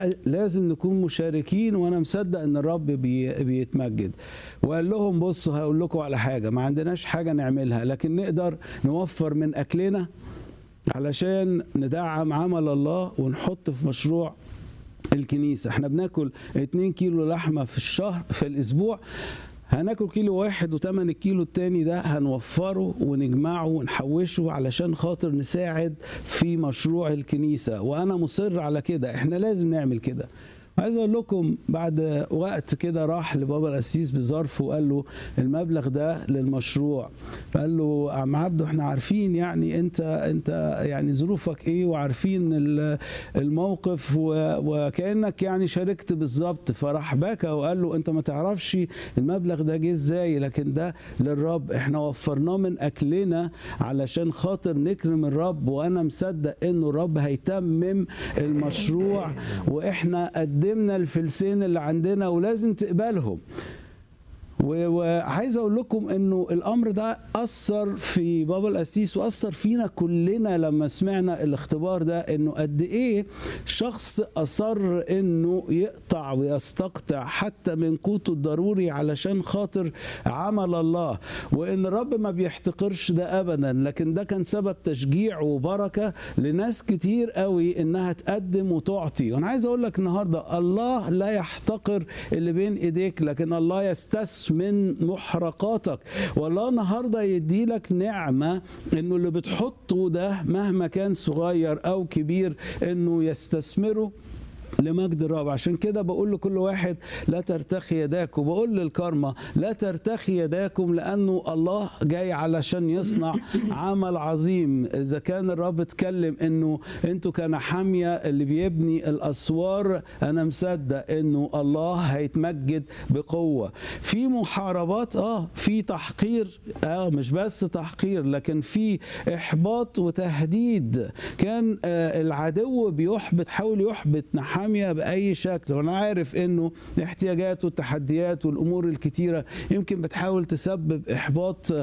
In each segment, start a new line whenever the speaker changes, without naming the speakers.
لازم نكون مشاركين وانا مصدق ان الرب بي بيتمجد وقال لهم بصوا هقول لكم على حاجه ما عندناش حاجه نعملها لكن نقدر نوفر من اكلنا علشان ندعم عمل الله ونحط في مشروع الكنيسه احنا بناكل 2 كيلو لحمه في الشهر في الاسبوع هناكل كيلو واحد وتمن الكيلو التاني ده هنوفره ونجمعه ونحوشه علشان خاطر نساعد في مشروع الكنيسة وأنا مصر على كده احنا لازم نعمل كده عايز اقول لكم بعد وقت كده راح لبابا القسيس بظرف وقال له المبلغ ده للمشروع فقال له عم عبده احنا عارفين يعني انت انت يعني ظروفك ايه وعارفين الموقف وكانك يعني شاركت بالظبط فراح بكى وقال له انت ما تعرفش المبلغ ده جه ازاي لكن ده للرب احنا وفرناه من اكلنا علشان خاطر نكرم الرب وانا مصدق انه الرب هيتمم المشروع واحنا قد قدمنا الفلسين اللي عندنا ولازم تقبلهم وعايز اقول لكم انه الامر ده اثر في بابا القسيس واثر فينا كلنا لما سمعنا الاختبار ده انه قد ايه شخص اصر انه يقطع ويستقطع حتى من قوته الضروري علشان خاطر عمل الله وان الرب ما بيحتقرش ده ابدا لكن ده كان سبب تشجيع وبركه لناس كتير قوي انها تقدم وتعطي وانا عايز اقول لك النهارده الله لا يحتقر اللي بين ايديك لكن الله يستثمر من محرقاتك والله النهارده يدي لك نعمه انه اللي بتحطه ده مهما كان صغير او كبير انه يستثمره لمجد الرب عشان كده بقول لكل واحد لا ترتخي يداك وبقول للكرمة لا ترتخي يداكم لأنه الله جاي علشان يصنع عمل عظيم إذا كان الرب اتكلم أنه أنتوا كنحامية اللي بيبني الأسوار أنا مصدق أنه الله هيتمجد بقوة في محاربات آه في تحقير آه مش بس تحقير لكن في إحباط وتهديد كان آه العدو بيحبط حاول يحبط نحامية حامية بأي شكل وأنا عارف أنه الاحتياجات والتحديات والأمور الكتيرة يمكن بتحاول تسبب إحباط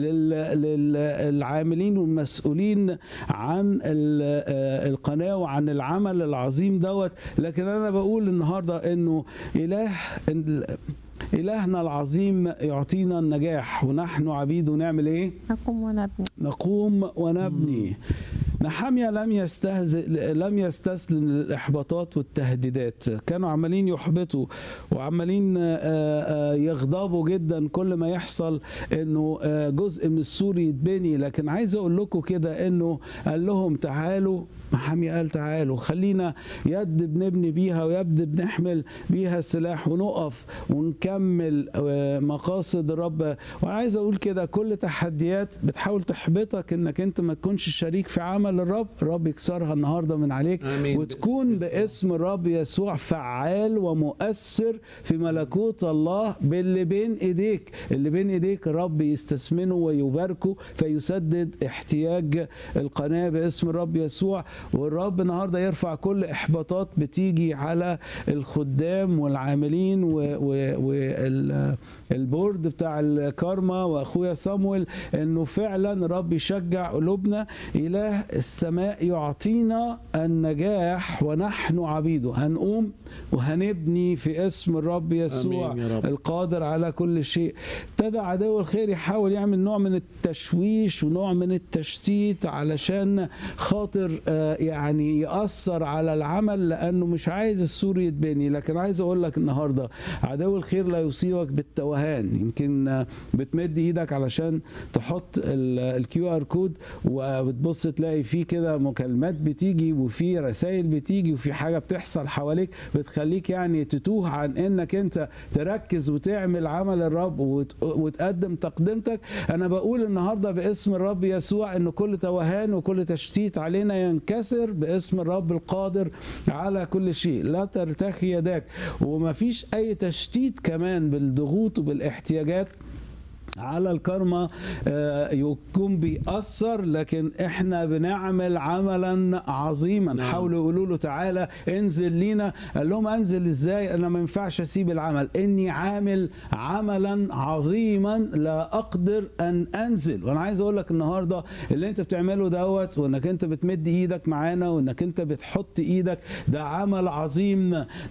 للعاملين والمسؤولين عن القناة وعن العمل العظيم دوت لكن أنا بقول النهاردة أنه إله إلهنا العظيم يعطينا النجاح ونحن عبيده نعمل إيه؟
نقوم ونبني
نقوم ونبني نحامية لم يستهزئ لم يستسلم للإحباطات والتهديدات كانوا عمالين يحبطوا وعمالين يغضبوا جدا كل ما يحصل انه جزء من السور يتبني لكن عايز اقول لكم كده انه قال لهم تعالوا محامي قال تعالوا خلينا يد بنبني بيها ويد بنحمل بيها السلاح ونقف ونكمل مقاصد الرب وانا عايز اقول كده كل تحديات بتحاول تحبطك انك انت ما تكونش شريك في عمل الرب الرب يكسرها النهارده من عليك
آمين.
وتكون باسم الرب يسوع فعال ومؤثر في ملكوت الله باللي بين ايديك اللي بين ايديك الرب يستثمنه ويباركه فيسدد احتياج القناه باسم الرب يسوع والرب النهارده يرفع كل احباطات بتيجي على الخدام والعاملين والبورد بتاع الكارما واخويا صامويل انه فعلا الرب يشجع قلوبنا اله السماء يعطينا النجاح ونحن عبيده هنقوم وهنبني في اسم الرب يسوع
آمين يا رب.
القادر على كل شيء ابتدى عدو الخير يحاول يعمل نوع من التشويش ونوع من التشتيت علشان خاطر آه، يعني يأثر على العمل لأنه مش عايز السور يتبني لكن عايز أقول لك النهاردة عدو الخير لا يصيبك بالتوهان يمكن آه، بتمد إيدك علشان تحط الكيو ار كود وبتبص تلاقي فيه كده مكالمات بتيجي وفي رسائل بتيجي وفي حاجة بتحصل حواليك بتخليك يعني تتوه عن انك انت تركز وتعمل عمل الرب وت- وتقدم تقدمتك انا بقول النهارده باسم الرب يسوع ان كل توهان وكل تشتيت علينا ينكسر باسم الرب القادر على كل شيء لا ترتخي يداك ومفيش اي تشتيت كمان بالضغوط وبالاحتياجات على الكرمة آه، يكون بيأثر لكن احنا بنعمل عملا عظيما
نعم.
حاولوا يقولوا له تعالى انزل لينا قال لهم انزل ازاي انا ما ينفعش اسيب العمل اني عامل عملا عظيما لا اقدر ان انزل وانا عايز اقول لك النهارده اللي انت بتعمله دوت وانك انت بتمد ايدك معانا وانك انت بتحط ايدك ده عمل عظيم